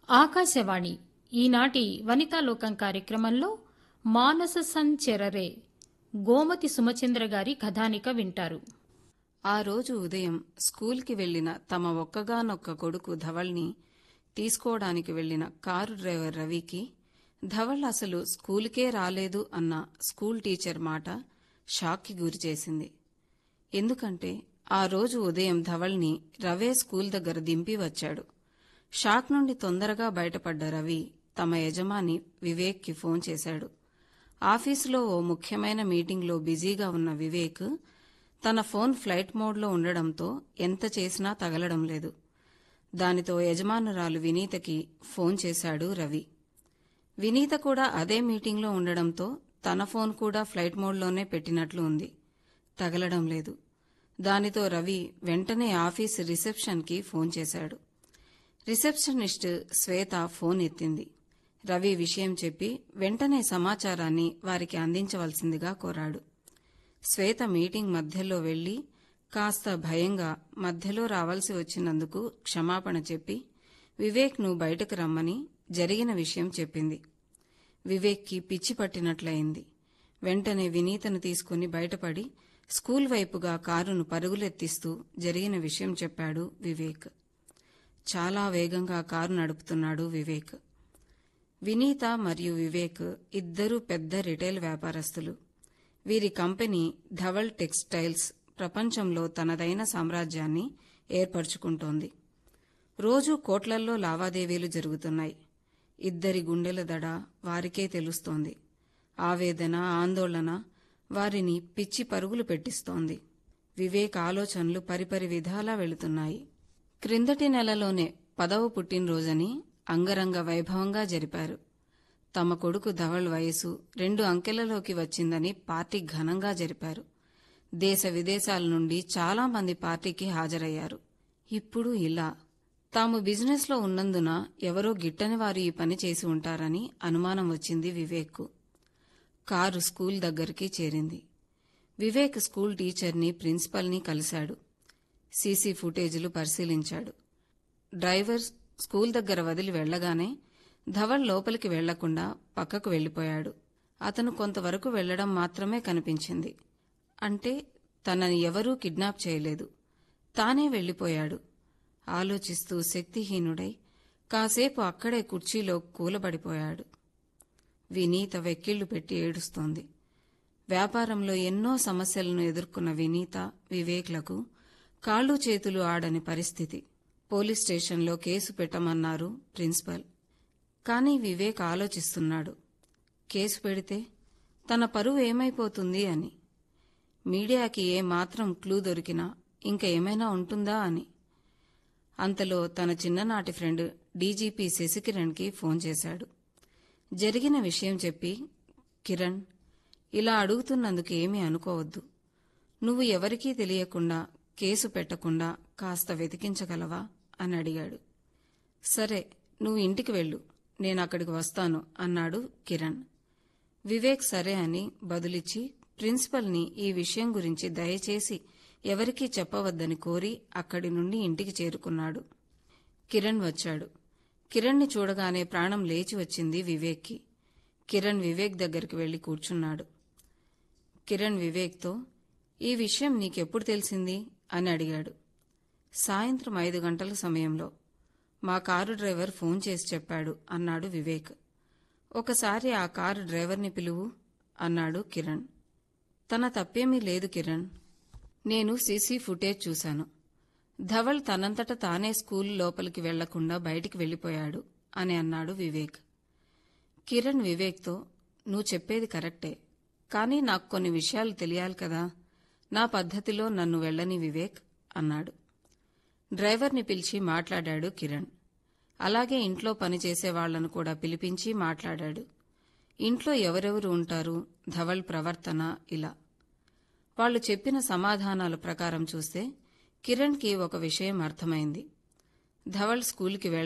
ఆకాశవాణి ఈనాటి వనితాలోకం కార్యక్రమంలో మానస సంచెరరే గోమతి సుమచంద్ర గారి కథానిక వింటారు ఆ రోజు ఉదయం స్కూల్కి వెళ్లిన తమ ఒక్కగానొక్క కొడుకు ధవల్ని తీసుకోవడానికి వెళ్లిన కారు డ్రైవర్ రవికి ధవల్ అసలు స్కూలుకే రాలేదు అన్న స్కూల్ టీచర్ మాట షాక్కి గురిచేసింది ఎందుకంటే ఆ రోజు ఉదయం ధవల్ని రవే స్కూల్ దగ్గర దింపి వచ్చాడు షాక్ నుండి తొందరగా బయటపడ్డ రవి తమ యజమాని వివేక్కి ఫోన్ చేశాడు ఆఫీసులో ఓ ముఖ్యమైన మీటింగ్లో బిజీగా ఉన్న వివేక్ తన ఫోన్ ఫ్లైట్ మోడ్లో ఉండడంతో ఎంత చేసినా తగలడం లేదు దానితో యజమానురాలు వినీతకి ఫోన్ చేశాడు రవి వినీత కూడా అదే మీటింగ్లో ఉండడంతో తన ఫోన్ కూడా ఫ్లైట్ మోడ్లోనే పెట్టినట్లు ఉంది తగలడం లేదు దానితో రవి వెంటనే ఆఫీస్ రిసెప్షన్కి ఫోన్ చేశాడు రిసెప్షనిస్ట్ శ్వేత ఫోన్ ఎత్తింది రవి విషయం చెప్పి వెంటనే సమాచారాన్ని వారికి అందించవలసిందిగా కోరాడు శ్వేత మీటింగ్ మధ్యలో వెళ్లి కాస్త భయంగా మధ్యలో రావాల్సి వచ్చినందుకు క్షమాపణ చెప్పి వివేక్ను బయటకు రమ్మని జరిగిన విషయం చెప్పింది వివేక్కి పిచ్చి పట్టినట్లయింది వెంటనే వినీతను తీసుకుని బయటపడి స్కూల్ వైపుగా కారును పరుగులెత్తిస్తూ జరిగిన విషయం చెప్పాడు వివేక్ చాలా వేగంగా కారు నడుపుతున్నాడు వివేక్ వినీత మరియు వివేక్ ఇద్దరూ పెద్ద రిటైల్ వ్యాపారస్తులు వీరి కంపెనీ ధవల్ టెక్స్టైల్స్ ప్రపంచంలో తనదైన సామ్రాజ్యాన్ని ఏర్పరచుకుంటోంది రోజూ కోట్లల్లో లావాదేవీలు జరుగుతున్నాయి ఇద్దరి గుండెల దడ వారికే తెలుస్తోంది ఆవేదన ఆందోళన వారిని పిచ్చి పరుగులు పెట్టిస్తోంది వివేక్ ఆలోచనలు పరిపరి విధాలా వెళుతున్నాయి క్రిందటి నెలలోనే పదవ పుట్టినరోజని అంగరంగ వైభవంగా జరిపారు తమ కొడుకు ధవల్ వయసు రెండు అంకెలలోకి వచ్చిందని పార్టీ ఘనంగా జరిపారు దేశ విదేశాల నుండి చాలా మంది పార్టీకి హాజరయ్యారు ఇప్పుడు ఇలా తాము బిజినెస్లో ఉన్నందున ఎవరో గిట్టని వారు ఈ పని చేసి ఉంటారని అనుమానం వచ్చింది వివేక్కు కారు స్కూల్ దగ్గరికి చేరింది వివేక్ స్కూల్ టీచర్ని ప్రిన్సిపల్ని కలిశాడు సీసీ ఫుటేజీలు పరిశీలించాడు డ్రైవర్ స్కూల్ దగ్గర వదిలి వెళ్లగానే ధవల్ లోపలికి వెళ్లకుండా పక్కకు వెళ్లిపోయాడు అతను కొంతవరకు వెళ్లడం మాత్రమే కనిపించింది అంటే తనని ఎవరూ కిడ్నాప్ చేయలేదు తానే వెళ్లిపోయాడు ఆలోచిస్తూ శక్తిహీనుడై కాసేపు అక్కడే కుర్చీలో కూలబడిపోయాడు వినీత వెక్కిళ్లు పెట్టి ఏడుస్తోంది వ్యాపారంలో ఎన్నో సమస్యలను ఎదుర్కొన్న వినీత వివేక్లకు కాళ్ళు చేతులు ఆడని పరిస్థితి పోలీస్ స్టేషన్లో కేసు పెట్టమన్నారు ప్రిన్సిపల్ కానీ వివేక్ ఆలోచిస్తున్నాడు కేసు పెడితే తన పరువు ఏమైపోతుంది అని మీడియాకి ఏ మాత్రం క్లూ దొరికినా ఇంక ఏమైనా ఉంటుందా అని అంతలో తన చిన్ననాటి ఫ్రెండ్ డీజీపీ శశికిరణ్కి ఫోన్ చేశాడు జరిగిన విషయం చెప్పి కిరణ్ ఇలా అడుగుతున్నందుకు ఏమీ అనుకోవద్దు నువ్వు ఎవరికీ తెలియకుండా కేసు పెట్టకుండా కాస్త వెతికించగలవా అని అడిగాడు సరే నువ్వు ఇంటికి వెళ్ళు నేను అక్కడికి వస్తాను అన్నాడు కిరణ్ వివేక్ సరే అని బదులిచ్చి ప్రిన్సిపల్ని ఈ విషయం గురించి దయచేసి ఎవరికీ చెప్పవద్దని కోరి అక్కడి నుండి ఇంటికి చేరుకున్నాడు కిరణ్ వచ్చాడు కిరణ్ని చూడగానే ప్రాణం లేచి వచ్చింది వివేక్కి కిరణ్ వివేక్ దగ్గరికి వెళ్లి కూర్చున్నాడు కిరణ్ వివేక్తో ఈ విషయం నీకెప్పుడు తెలిసింది అని అడిగాడు సాయంత్రం ఐదు గంటల సమయంలో మా కారు డ్రైవర్ ఫోన్ చేసి చెప్పాడు అన్నాడు వివేక్ ఒకసారి ఆ కారు డ్రైవర్ని పిలువు అన్నాడు కిరణ్ తన తప్పేమీ లేదు కిరణ్ నేను సీసీ ఫుటేజ్ చూశాను ధవల్ తనంతట తానే స్కూల్ లోపలికి వెళ్లకుండా బయటికి వెళ్లిపోయాడు అని అన్నాడు వివేక్ కిరణ్ వివేక్తో నువ్వు చెప్పేది కరెక్టే కానీ నాకు కొన్ని విషయాలు తెలియాలి కదా నా పద్ధతిలో నన్ను వెళ్ళని వివేక్ అన్నాడు డ్రైవర్ని పిలిచి మాట్లాడాడు కిరణ్ అలాగే ఇంట్లో పనిచేసే వాళ్లను కూడా పిలిపించి మాట్లాడాడు ఇంట్లో ఎవరెవరు ఉంటారు ధవల్ ప్రవర్తన ఇలా వాళ్లు చెప్పిన సమాధానాల ప్రకారం చూస్తే కిరణ్కి ఒక విషయం అర్థమైంది ధవల్ స్కూల్కి వెళ్ల